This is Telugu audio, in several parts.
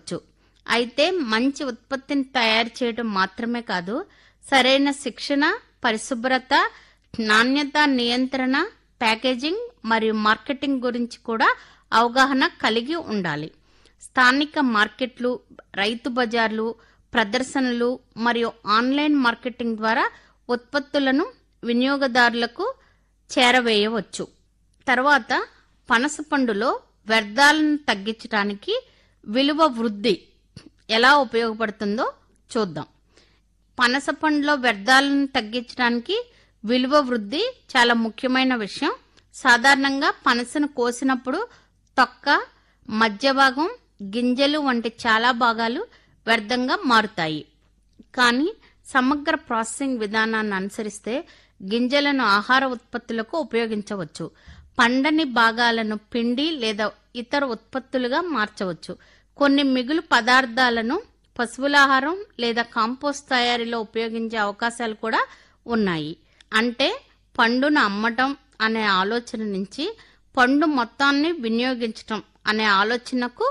చేయవచ్చు అయితే మంచి ఉత్పత్తిని తయారు చేయడం మాత్రమే కాదు సరైన శిక్షణ పరిశుభ్రత నాణ్యత నియంత్రణ ప్యాకేజింగ్ మరియు మార్కెటింగ్ గురించి కూడా అవగాహన కలిగి ఉండాలి స్థానిక మార్కెట్లు రైతు బజార్లు ప్రదర్శనలు మరియు ఆన్లైన్ మార్కెటింగ్ ద్వారా ఉత్పత్తులను వినియోగదారులకు చేరవేయవచ్చు తర్వాత పనస పండులో వ్యర్థాలను తగ్గించడానికి విలువ వృద్ధి ఎలా ఉపయోగపడుతుందో చూద్దాం పనస పండులో వ్యర్థాలను తగ్గించడానికి విలువ వృద్ధి చాలా ముఖ్యమైన విషయం సాధారణంగా పనసను కోసినప్పుడు తొక్క మధ్య భాగం గింజలు వంటి చాలా భాగాలు వ్యర్థంగా మారుతాయి కానీ సమగ్ర ప్రాసెసింగ్ విధానాన్ని అనుసరిస్తే గింజలను ఆహార ఉత్పత్తులకు ఉపయోగించవచ్చు పండని భాగాలను పిండి లేదా ఇతర ఉత్పత్తులుగా మార్చవచ్చు కొన్ని మిగులు పదార్థాలను పశువులాహారం లేదా కాంపోస్ట్ తయారీలో ఉపయోగించే అవకాశాలు కూడా ఉన్నాయి అంటే పండును అమ్మటం అనే ఆలోచన నుంచి పండు మొత్తాన్ని వినియోగించటం అనే ఆలోచనకు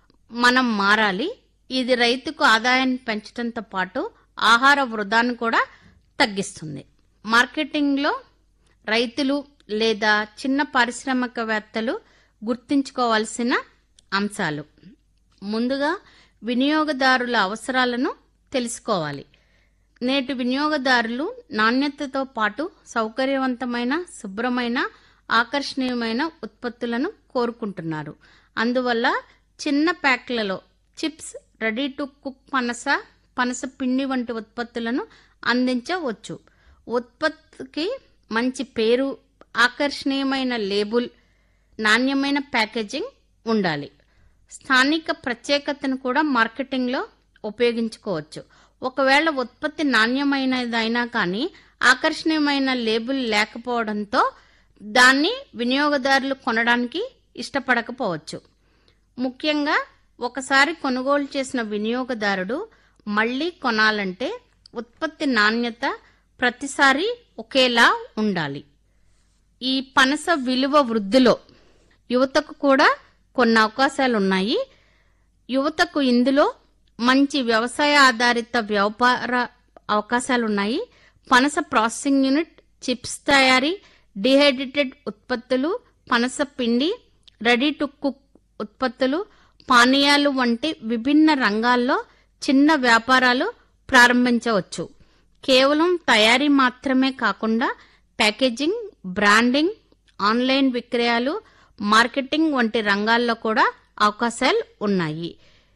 మనం మారాలి ఇది రైతుకు ఆదాయాన్ని పెంచడంతో పాటు ఆహార వృధాను కూడా తగ్గిస్తుంది మార్కెటింగ్లో రైతులు లేదా చిన్న పారిశ్రామికవేత్తలు గుర్తుంచుకోవాల్సిన అంశాలు ముందుగా వినియోగదారుల అవసరాలను తెలుసుకోవాలి నేటి వినియోగదారులు నాణ్యతతో పాటు సౌకర్యవంతమైన శుభ్రమైన ఆకర్షణీయమైన ఉత్పత్తులను కోరుకుంటున్నారు అందువల్ల చిన్న ప్యాక్లలో చిప్స్ రెడీ టు కుక్ పనస పనస పిండి వంటి ఉత్పత్తులను అందించవచ్చు ఉత్పత్తికి మంచి పేరు ఆకర్షణీయమైన లేబుల్ నాణ్యమైన ప్యాకేజింగ్ ఉండాలి స్థానిక ప్రత్యేకతను కూడా మార్కెటింగ్లో ఉపయోగించుకోవచ్చు ఒకవేళ ఉత్పత్తి నాణ్యమైనదైనా కానీ ఆకర్షణీయమైన లేబుల్ లేకపోవడంతో దాన్ని వినియోగదారులు కొనడానికి ఇష్టపడకపోవచ్చు ముఖ్యంగా ఒకసారి కొనుగోలు చేసిన వినియోగదారుడు మళ్ళీ కొనాలంటే ఉత్పత్తి నాణ్యత ప్రతిసారి ఒకేలా ఉండాలి ఈ పనస విలువ వృద్ధిలో యువతకు కూడా కొన్ని అవకాశాలు ఉన్నాయి యువతకు ఇందులో మంచి వ్యవసాయ ఆధారిత వ్యాపార అవకాశాలు ఉన్నాయి పనస ప్రాసెసింగ్ యూనిట్ చిప్స్ తయారీ డిహైడ్రేటెడ్ ఉత్పత్తులు పనస పిండి రెడీ టు కుక్ ఉత్పత్తులు పానీయాలు వంటి విభిన్న రంగాల్లో చిన్న వ్యాపారాలు ప్రారంభించవచ్చు కేవలం తయారీ మాత్రమే కాకుండా ప్యాకేజింగ్ బ్రాండింగ్ ఆన్లైన్ విక్రయాలు మార్కెటింగ్ వంటి రంగాల్లో కూడా అవకాశాలు ఉన్నాయి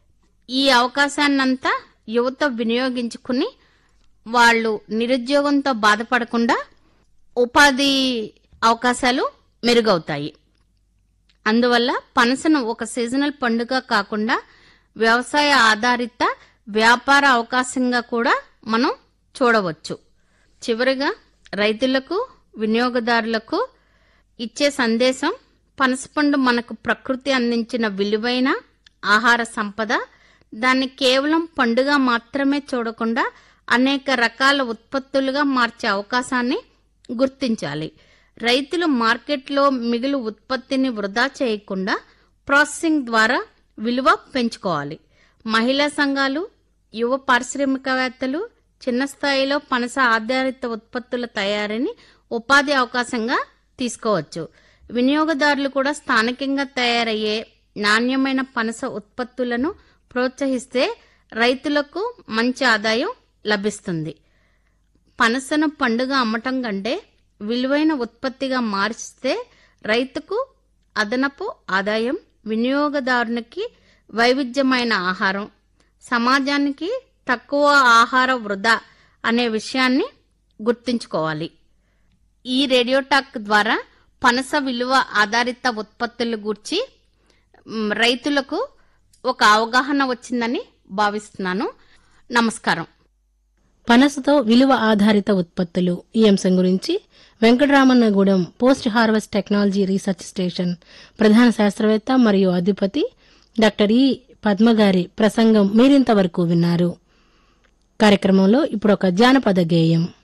ఈ అవకాశాన్నంతా యువత వినియోగించుకుని వాళ్ళు నిరుద్యోగంతో బాధపడకుండా ఉపాధి అవకాశాలు మెరుగవుతాయి అందువల్ల పనసను ఒక సీజనల్ పండుగ కాకుండా వ్యవసాయ ఆధారిత వ్యాపార అవకాశంగా కూడా మనం చూడవచ్చు చివరిగా రైతులకు వినియోగదారులకు ఇచ్చే సందేశం పనసపండు మనకు ప్రకృతి అందించిన విలువైన ఆహార సంపద దాన్ని కేవలం పండుగ మాత్రమే చూడకుండా అనేక రకాల ఉత్పత్తులుగా మార్చే అవకాశాన్ని గుర్తించాలి రైతులు మార్కెట్లో మిగులు ఉత్పత్తిని వృధా చేయకుండా ప్రాసెసింగ్ ద్వారా విలువ పెంచుకోవాలి మహిళా సంఘాలు యువ పారిశ్రామికవేత్తలు చిన్న స్థాయిలో పనస ఆధారిత ఉత్పత్తుల తయారీని ఉపాధి అవకాశంగా తీసుకోవచ్చు వినియోగదారులు కూడా స్థానికంగా తయారయ్యే నాణ్యమైన పనస ఉత్పత్తులను ప్రోత్సహిస్తే రైతులకు మంచి ఆదాయం లభిస్తుంది పనసను పండుగ అమ్మటం కంటే విలువైన ఉత్పత్తిగా మార్చితే రైతుకు అదనపు ఆదాయం వినియోగదారునికి వైవిధ్యమైన ఆహారం సమాజానికి తక్కువ ఆహార వృధా అనే విషయాన్ని గుర్తుంచుకోవాలి ఈ రేడియో టాక్ ద్వారా పనస విలువ ఆధారిత ఉత్పత్తుల గూర్చి మ్, రైతులకు ఒక అవగాహన వచ్చిందని భావిస్తున్నాను నమస్కారం పనసతో విలువ ఆధారిత ఉత్పత్తులు ఈ అంశం గురించి Venkataramannagudem post harvest technology research station ప్రధాన శాస్త్రవేత్త మరియు అధిపతి డాక్టర్ ఈ పద్మగారి ప్రసంగం మీరింతవరకు విన్నారు కార్యక్రమంలో ఇప్పుడు ఒక జానపద గేయం